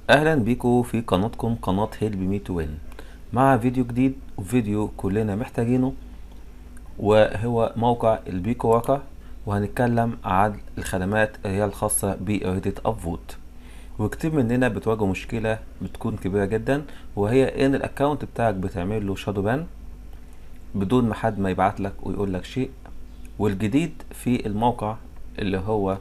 اهلا بيكم في قناتكم قناة هيلب مي تو وين مع فيديو جديد وفيديو كلنا محتاجينه وهو موقع البيكو واكا وهنتكلم عن الخدمات اللي هي الخاصة بإرادة أبفوت وكتير مننا بتواجه مشكلة بتكون كبيرة جدا وهي ان الاكونت بتاعك بتعمل له شادو بان بدون ما حد ما يبعت لك ويقول لك شيء والجديد في الموقع اللي هو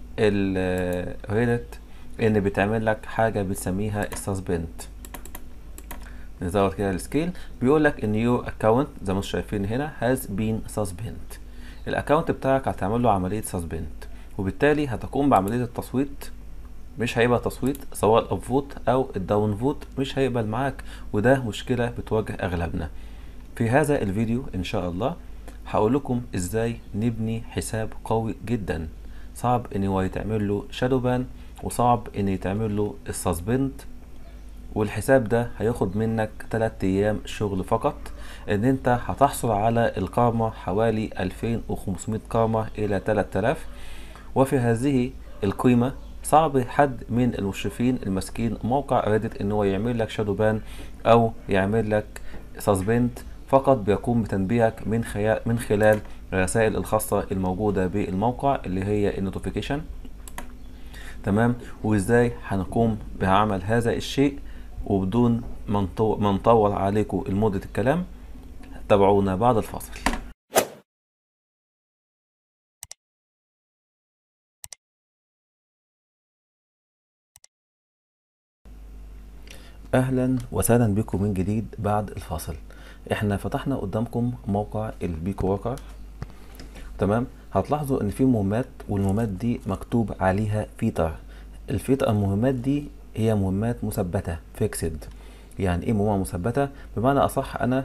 الريدت ان بتعمل لك حاجه بنسميها السسبنت نزود كده السكيل بيقول لك ان يور اكونت زي ما انتم شايفين هنا هاز بين سسبنت الاكونت بتاعك هتعمل له عمليه سسبنت وبالتالي هتقوم بعمليه التصويت مش هيبقى تصويت سواء الاب فوت او الداون فوت مش هيقبل معاك وده مشكله بتواجه اغلبنا في هذا الفيديو ان شاء الله هقول لكم ازاي نبني حساب قوي جدا صعب ان هو يتعمل له شادو بان وصعب ان يتعمل له السسبند والحساب ده هياخد منك 3 ايام شغل فقط ان انت هتحصل على القامة حوالي 2500 قامة الى 3000 وفي هذه القيمة صعب حد من المشرفين الماسكين موقع ريدت ان هو يعمل لك شادو بان او يعمل لك سسبند فقط بيقوم بتنبيهك من خلال من خلال الرسائل الخاصة الموجودة بالموقع اللي هي النوتيفيكيشن تمام وازاي هنقوم بعمل هذا الشيء وبدون ما نطول عليكم لمدة الكلام تابعونا بعد الفاصل اهلا وسهلا بكم من جديد بعد الفاصل احنا فتحنا قدامكم موقع البيكو واكر تمام هتلاحظوا ان في مهمات والمهمات دي مكتوب عليها فيتر الفيتر المهمات دي هي مهمات مثبته فيكسد يعني ايه مهمه مثبته بمعنى اصح انا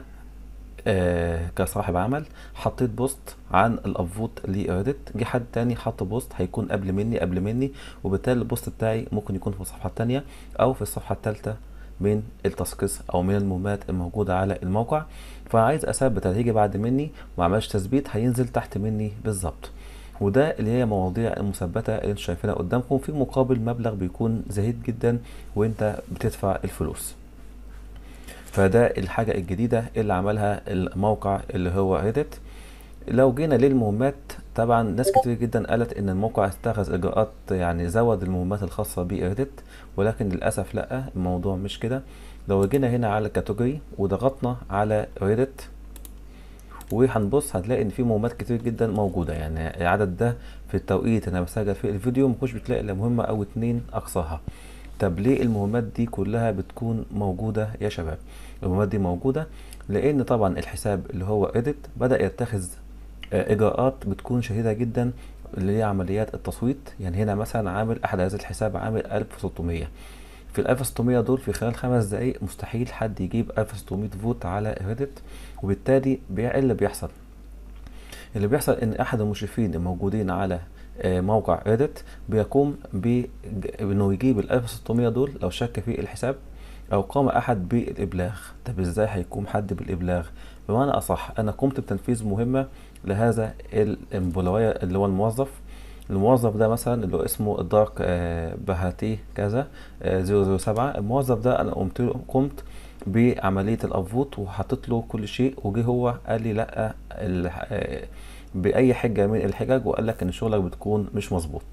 آه كصاحب عمل حطيت بوست عن الابفوت لإرادت جه حد تاني حط بوست هيكون قبل مني قبل مني وبالتالي البوست بتاعي ممكن يكون في الصفحه التانية او في الصفحه التالتة من التاسكس او من المهمات الموجوده على الموقع فعايز اثبت اللي هيجي بعد مني ما عملش تثبيت هينزل تحت مني بالظبط وده اللي هي مواضيع المثبته اللي انتم شايفينها قدامكم في مقابل مبلغ بيكون زهيد جدا وانت بتدفع الفلوس فده الحاجه الجديده اللي عملها الموقع اللي هو ريدت لو جينا للمهمات طبعا ناس كتير جدا قالت ان الموقع اتخذ اجراءات يعني زود المهمات الخاصه بريدت ولكن للاسف لا الموضوع مش كده لو جينا هنا على الكاتيجوري وضغطنا على ريدت وهنبص هتلاقي ان في مهمات كتير جدا موجوده يعني العدد ده في التوقيت انا بسجل في الفيديو مكنتش بتلاقي الا مهمه او اتنين اقصاها طب ليه المهمات دي كلها بتكون موجوده يا شباب المهمات دي موجوده لان طبعا الحساب اللي هو اديت بدا يتخذ اجراءات بتكون شديده جدا اللي هي عمليات التصويت يعني هنا مثلا عامل احد هذا الحساب عامل 1600 في ال 1600 دول في خلال خمس دقايق مستحيل حد يجيب 1600 فوت على ريدت وبالتالي ايه اللي بيحصل اللي بيحصل ان احد المشرفين الموجودين على موقع ريدت بيقوم بانه يجيب ال 1600 دول لو شك في الحساب او قام احد بالابلاغ طب ازاي هيقوم حد بالابلاغ بمعنى اصح انا قمت بتنفيذ مهمه لهذا الامبلوية اللي هو الموظف الموظف ده مثلا اللي هو اسمه الدارك بهاتي كذا 007 الموظف ده انا قمت قمت بعمليه الابفوت وحطيت له كل شيء وجه هو قال لي لا باي حجه من الحجج وقال لك ان شغلك بتكون مش مظبوط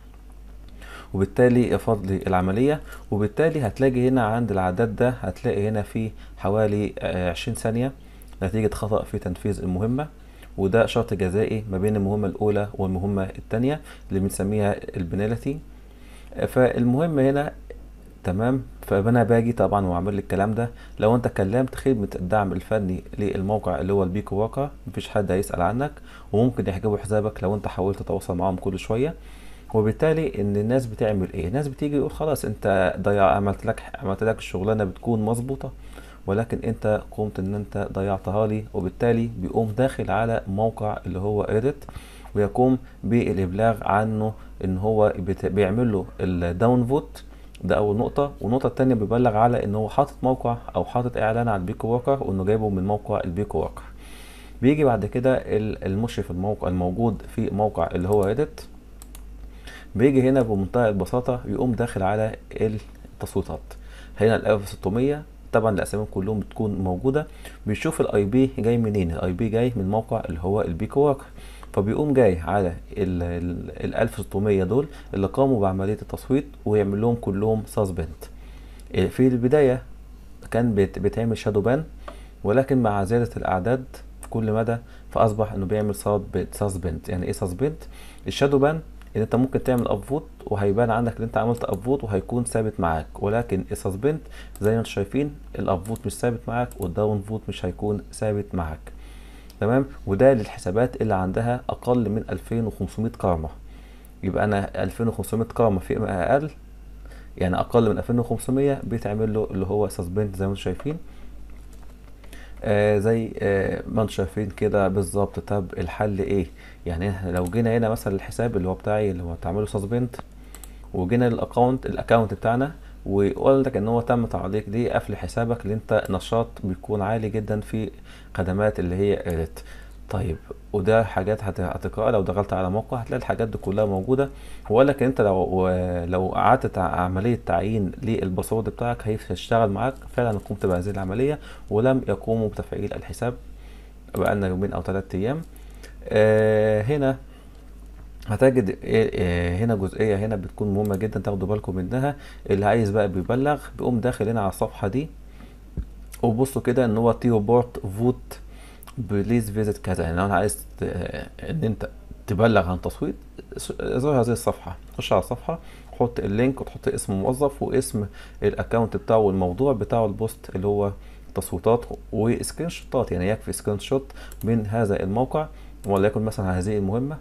وبالتالي رفض لي العمليه وبالتالي هتلاقي هنا عند العداد ده هتلاقي هنا في حوالي 20 ثانيه نتيجه خطا في تنفيذ المهمه وده شرط جزائي ما بين المهمة الأولى والمهمة الثانية اللي بنسميها البنالتي فالمهم هنا تمام فانا باجي طبعا واعمل لك الكلام ده لو انت كلمت خدمه الدعم الفني للموقع اللي هو البيكو واقع مفيش حد هيسال عنك وممكن يحجبوا حسابك لو انت حاولت تتواصل معاهم كل شويه وبالتالي ان الناس بتعمل ايه الناس بتيجي يقول خلاص انت ضيع عملت لك عملت لك الشغلانه بتكون مظبوطه ولكن انت قمت ان انت ضيعتها لي وبالتالي بيقوم داخل على موقع اللي هو ريدت ويقوم بالابلاغ عنه ان هو بيعمل له الداون فوت ده اول نقطة والنقطة التانية بيبلغ على ان هو حاطط موقع او حاطط اعلان على البيكو واكر وانه جايبه من موقع البيكو واكر بيجي بعد كده المشرف الموقع الموجود في موقع اللي هو ريدت بيجي هنا بمنتهى البساطة يقوم داخل على التصويتات هنا ال 1600 طبعا الاسامي كلهم بتكون موجوده بيشوف الاي بي جاي منين الاي بي جاي من موقع اللي هو البيك وركر فبيقوم جاي على ال 1600 دول اللي قاموا بعمليه التصويت ويعمل لهم كلهم سسبند في البدايه كان بيتعمل شادو بان ولكن مع زياده الاعداد في كل مدى فاصبح انه بيعمل سسبند يعني ايه سسبند الشادو بان ان انت ممكن تعمل ابفوت وهيبان عندك ان انت عملت ابفوت وهيكون ثابت معاك ولكن السسبند زي ما انتم شايفين الابفوت مش ثابت معاك والداون فوت مش هيكون ثابت معاك تمام وده للحسابات اللي عندها اقل من 2500 كارما يبقى انا 2500 كارما في اقل يعني اقل من 2500 بيتعمل له اللي هو سسبند زي ما انتم شايفين آه زي آه ما انتم شايفين كده بالظبط طب الحل ايه يعني لو جينا هنا مثلا الحساب اللي هو بتاعي اللي هو تعمله سسبند وجينا للاكونت الاكونت بتاعنا وقال لك ان هو تم تعليق دي قفل حسابك اللي انت نشاط بيكون عالي جدا في خدمات اللي هي قالت طيب وده حاجات هتقرأ لو دخلت على موقع هتلاقي الحاجات دي كلها موجوده وقال لك انت لو لو قعدت عمليه تعيين للباسورد بتاعك هيشتغل معاك فعلا قمت بهذه العمليه ولم يقوموا بتفعيل الحساب بقالنا يومين او ثلاثة ايام آه هنا هتجد هنا جزئيه هنا بتكون مهمه جدا تاخدوا بالكم منها اللي عايز بقى بيبلغ بيقوم داخل هنا على الصفحه دي وبصوا كده ان هو تيو بورت فوت بليز فيزيت كذا يعني لو انا عايز ان انت تبلغ عن تصويت ظهر هذه الصفحه خش على الصفحه حط اللينك وتحط اسم الموظف واسم الاكونت بتاعه والموضوع بتاعه البوست اللي هو تصويتات وسكرين شوتات يعني يكفي سكرين شوت من هذا الموقع وليكن مثلا هذه المهمه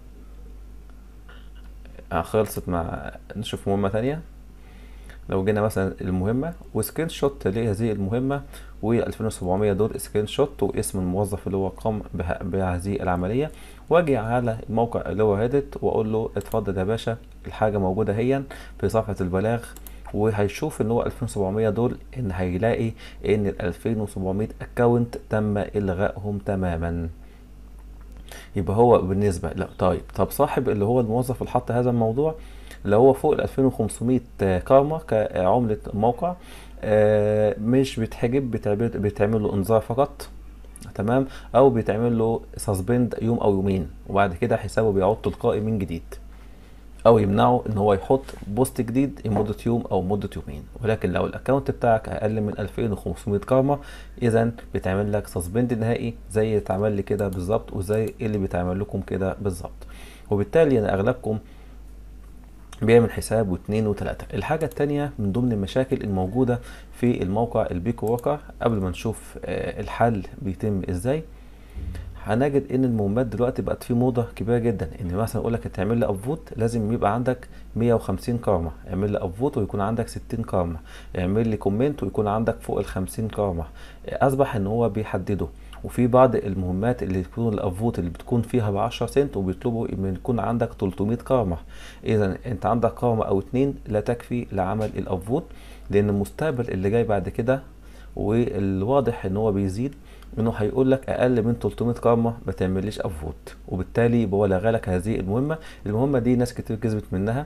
خلصت مع نشوف مهمة تانية لو جينا مثلا المهمة وسكرين شوت لهذه المهمة و2700 دول سكرين شوت واسم الموظف اللي هو قام بهذه العملية واجي على الموقع اللي هو هيدت واقول له اتفضل يا باشا الحاجة موجودة هي في صفحة البلاغ وهيشوف ان هو 2700 دول ان هيلاقي ان ال 2700 اكونت تم الغائهم تماما يبقى هو بالنسبة لا طيب طب صاحب اللي هو الموظف اللي حط هذا الموضوع اللي هو فوق ال 2500 كارما كعملة موقع مش بيتحجب بيتعمل له انذار فقط تمام او بيتعمل له سسبند يوم او يومين وبعد كده حسابه بيعود تلقائي من جديد او يمنعه ان هو يحط بوست جديد لمده يوم او مده يومين ولكن لو الاكونت بتاعك اقل من 2500 كارما اذا بيتعمل لك سسبند نهائي زي اللي اتعمل لي كده بالظبط وزي اللي بيتعمل لكم كده بالظبط وبالتالي انا اغلبكم بيعمل حساب واثنين وثلاثة الحاجة التانية من ضمن المشاكل الموجودة في الموقع البيك ووكر قبل ما نشوف الحل بيتم ازاي هنجد ان المهمات دلوقتي بقت في موضه كبيره جدا ان مثلا اقول لك تعمل لي ابفوت لازم يبقى عندك 150 كارما اعمل لي ابفوت ويكون عندك 60 كارما اعمل لي كومنت ويكون عندك فوق ال 50 كارما اصبح ان هو بيحدده وفي بعض المهمات اللي تكون الافوت اللي بتكون فيها ب 10 سنت وبيطلبوا ان يكون عندك 300 كارما اذا انت عندك كارما او اتنين لا تكفي لعمل الافوت لان المستقبل اللي جاي بعد كده والواضح ان هو بيزيد انه هيقول لك اقل من 300 كارما ما تعمليش افوت وبالتالي يبقى هو لغى لك هذه المهمه المهمه دي ناس كتير كسبت منها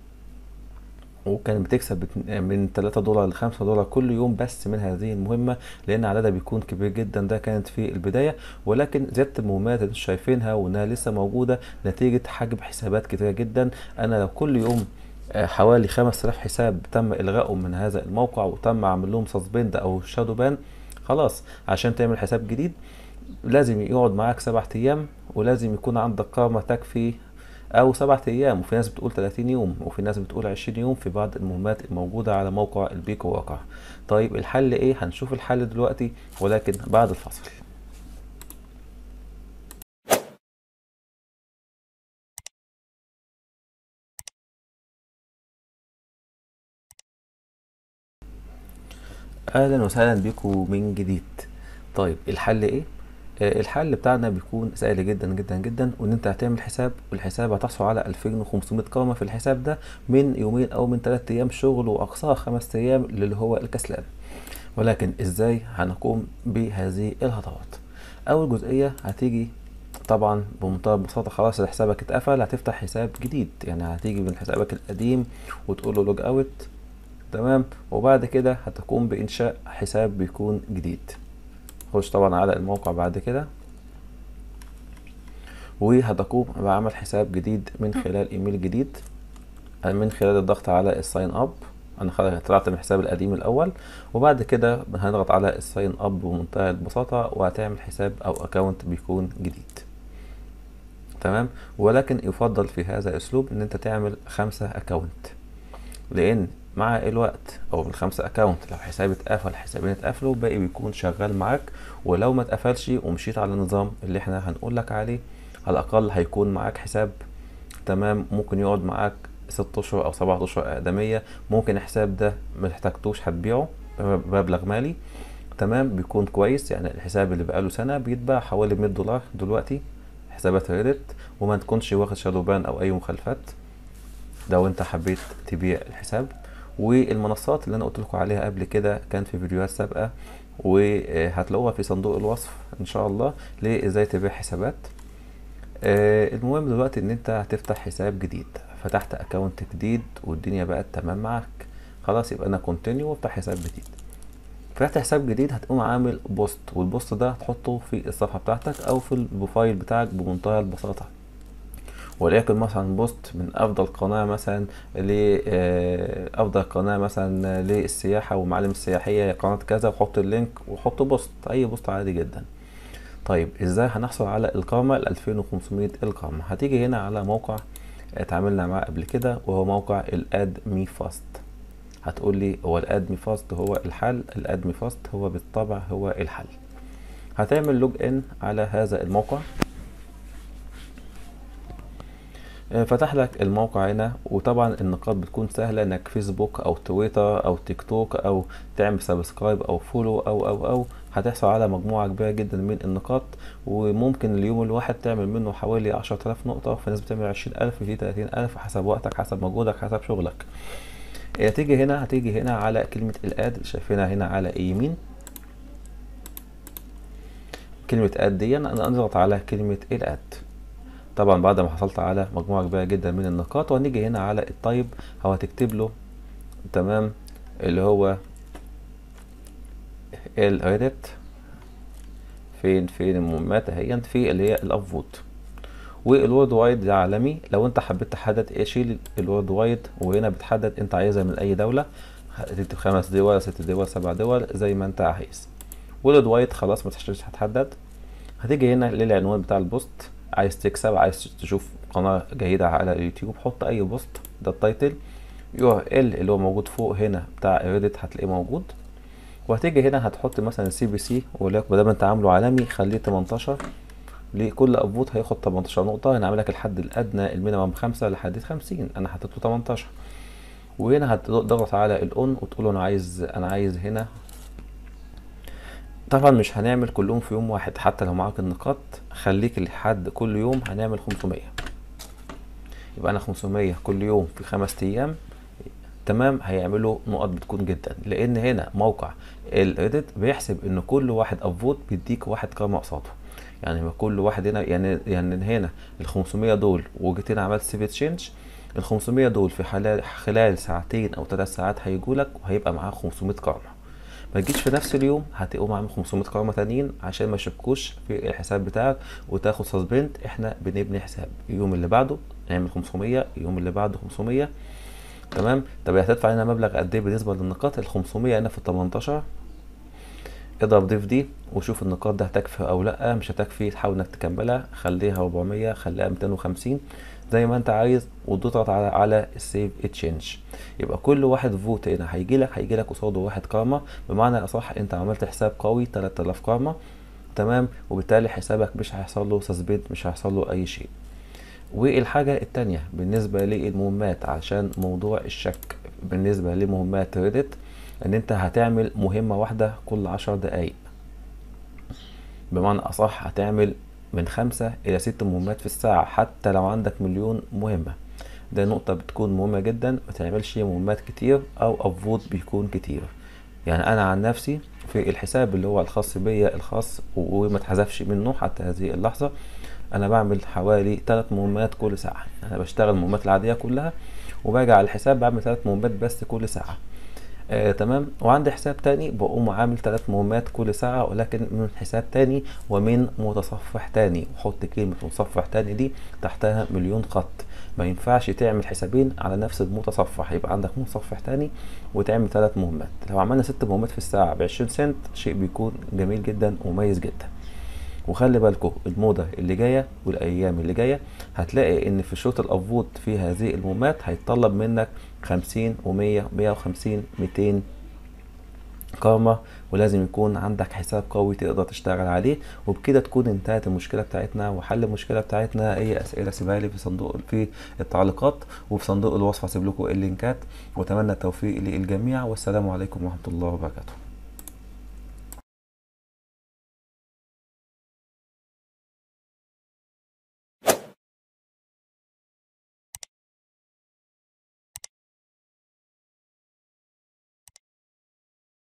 وكانت بتكسب من 3 دولار ل 5 دولار كل يوم بس من هذه المهمه لان عددها بيكون كبير جدا ده كانت في البدايه ولكن زياده المهمات اللي انتم شايفينها وانها لسه موجوده نتيجه حجب حسابات كتيره جدا انا لو كل يوم حوالي 5000 حساب تم الغائهم من هذا الموقع وتم عمل لهم سسبند او شادو بان خلاص عشان تعمل حساب جديد لازم يقعد معاك سبعة ايام ولازم يكون عندك قامة تكفي او سبعة ايام وفي ناس بتقول 30 يوم وفي ناس بتقول 20 يوم في بعض المهمات الموجودة على موقع البيك واقع طيب الحل ايه هنشوف الحل دلوقتي ولكن بعد الفصل اهلا وسهلا بكم من جديد طيب الحل ايه آه الحل بتاعنا بيكون سهل جدا جدا جدا وان انت هتعمل حساب والحساب هتحصل على 2500 قامه في الحساب ده من يومين او من 3 ايام شغل واقصاها 5 ايام اللي هو الكسلان ولكن ازاي هنقوم بهذه الخطوات اول جزئيه هتيجي طبعا بمنتهى البساطه خلاص حسابك اتقفل هتفتح حساب جديد يعني هتيجي من حسابك القديم وتقول له لوج اوت تمام وبعد كده هتقوم بانشاء حساب بيكون جديد خش طبعا على الموقع بعد كده وهتقوم بعمل حساب جديد من خلال ايميل جديد من خلال الضغط على الساين اب انا خلاص طلعت من الحساب القديم الاول وبعد كده هنضغط على الساين اب بمنتهى البساطه وهتعمل حساب او اكونت بيكون جديد تمام ولكن يفضل في هذا الاسلوب ان انت تعمل خمسة اكونت لان مع الوقت او من خمسة اكونت لو حساب اتقفل حسابين اتقفلوا باقي بيكون شغال معاك ولو ما اتقفلش ومشيت على النظام اللي احنا هنقول لك عليه على الاقل هيكون معاك حساب تمام ممكن يقعد معاك ست اشهر او سبعة اشهر اقدميه ممكن الحساب ده ما تحتاجتوش هتبيعه بمبلغ مالي تمام بيكون كويس يعني الحساب اللي بقاله سنه بيتباع حوالي 100 دولار دلوقتي حسابات ريدت وما تكونش واخد شادو بان او اي مخالفات لو انت حبيت تبيع الحساب والمنصات اللي انا قلت لكم عليها قبل كده كان في فيديوهات سابقه وهتلاقوها في صندوق الوصف ان شاء الله لازاي تبيع حسابات آه المهم دلوقتي ان انت هتفتح حساب جديد فتحت اكونت جديد والدنيا بقت تمام معاك خلاص يبقى انا كونتينيو وافتح حساب جديد فتحت حساب جديد هتقوم عامل بوست والبوست ده هتحطه في الصفحه بتاعتك او في البروفايل بتاعك بمنتهى البساطه وليكن مثلا بوست من افضل قناه مثلا لافضل قناه مثلا للسياحه والمعالم السياحيه قناه كذا وحط اللينك وحط بوست اي بوست عادي جدا طيب ازاي هنحصل على القامه ال 2500 القامه هتيجي هنا على موقع اتعاملنا معاه قبل كده وهو موقع الاد مي فاست هتقول لي هو الاد مي فاست هو الحل الاد مي فاست هو بالطبع هو الحل هتعمل لوج ان على هذا الموقع فتح لك الموقع هنا وطبعا النقاط بتكون سهلة انك فيسبوك او تويتر او تيك توك او تعمل سبسكرايب او فولو او او او هتحصل على مجموعة كبيرة جدا من النقاط وممكن اليوم الواحد تعمل منه حوالي عشرة آلاف نقطة في ناس بتعمل عشرين ألف في تلاتين ألف حسب وقتك حسب مجهودك حسب شغلك هتيجي هنا هتيجي هنا على كلمة الاد شايفينها هنا على يمين كلمة اد دي انا اضغط على كلمة الاد طبعا بعد ما حصلت على مجموعة كبيرة جدا من النقاط وهنيجي هنا على الطيب هو هتكتب له تمام اللي هو الريدت فين فين المهمات اهي في اللي هي الابفوت والورد وايد ده عالمي لو انت حبيت تحدد ايه شيل الورد وايد وهنا بتحدد انت عايزها من اي دولة تكتب خمس دول ست دول سبع دول زي ما انت عايز وورد وايد خلاص ما تحتاجش هتحدد هتيجي هنا للعنوان بتاع البوست عايز تكسب عايز تشوف قناة جيدة على اليوتيوب حط اي بوست ده التايتل يو ار ال اللي هو موجود فوق هنا بتاع ريدت هتلاقيه موجود وهتيجي هنا هتحط مثلا السي بي سي ولكن ما دام انت عامله عالمي خليه 18 لكل ابوت هياخد 18 نقطة هنا عامل لك الحد الادنى المينيمم 5 لحد 50 انا حطيته 18 وهنا هتضغط على الاون وتقول له انا عايز انا عايز هنا طبعا مش هنعمل كلهم في يوم واحد حتى لو معاك النقاط خليك لحد كل يوم هنعمل 500 يبقى انا 500 كل يوم في خمس ايام تمام هيعملوا نقط بتكون جدا لان هنا موقع الريدت بيحسب ان كل واحد ابفوت بيديك واحد قائمه قصاده يعني ما كل واحد هنا يعني يعني هنا ال 500 دول وجيت هنا عملت سيف تشينج ال 500 دول في خلال خلال ساعتين او ثلاث ساعات هيجوا لك وهيبقى معاك 500 قائمه ما تجيش في نفس اليوم هتقوم عامل 500 قائمه تانيين عشان ما يشكوش في الحساب بتاعك وتاخد سسبند احنا بنبني حساب اليوم اللي بعده نعمل 500 اليوم اللي بعده 500 تمام طب هتدفع لنا مبلغ قد ايه بالنسبه للنقاط ال 500 هنا في ال 18 اضرب ضيف دي وشوف النقاط ده هتكفي او لا مش هتكفي تحاول انك تكملها خليها 400 خليها 250 زي ما انت عايز وتضغط على على السيف تشينج يبقى كل واحد فوت هنا هيجي لك هيجي لك قصاده واحد قامه بمعنى اصح انت عملت حساب قوي 3000 قامه تمام وبالتالي حسابك مش هيحصل له سسبند مش هيحصل له اي شيء والحاجة التانية بالنسبة للمهمات عشان موضوع الشك بالنسبة لمهمات ريدت ان انت هتعمل مهمة واحدة كل عشر دقايق بمعنى اصح هتعمل من خمسة الى ست مهمات في الساعة حتى لو عندك مليون مهمة ده نقطة بتكون مهمة جدا ما تعملش مهمات كتير او افوت بيكون كتير يعني انا عن نفسي في الحساب اللي هو الخاص بيا الخاص وما اتحذفش منه حتى هذه اللحظة انا بعمل حوالي ثلاث مهمات كل ساعة انا بشتغل المهمات العادية كلها وباجي على الحساب بعمل ثلاث مهمات بس كل ساعة آه تمام وعندي حساب تاني بقوم عامل ثلاث مهمات كل ساعة ولكن من حساب تاني ومن متصفح تاني وحط كلمة متصفح تاني دي تحتها مليون خط ما ينفعش تعمل حسابين على نفس المتصفح يبقى عندك متصفح تاني وتعمل ثلاث مهمات لو عملنا ست مهمات في الساعة بعشرين سنت شيء بيكون جميل جدا ومميز جدا وخلي بالكم الموضة اللي جاية والأيام اللي جاية هتلاقي إن في شروط الأفوت في هذه المهمات هيتطلب منك خمسين ومية مية وخمسين ميتين قامة ولازم يكون عندك حساب قوي تقدر تشتغل عليه وبكده تكون انتهت المشكلة بتاعتنا وحل المشكلة بتاعتنا أي أسئلة سيبها لي في صندوق في التعليقات وفي صندوق الوصف هسيب لكم اللينكات وأتمنى التوفيق للجميع والسلام عليكم ورحمة الله وبركاته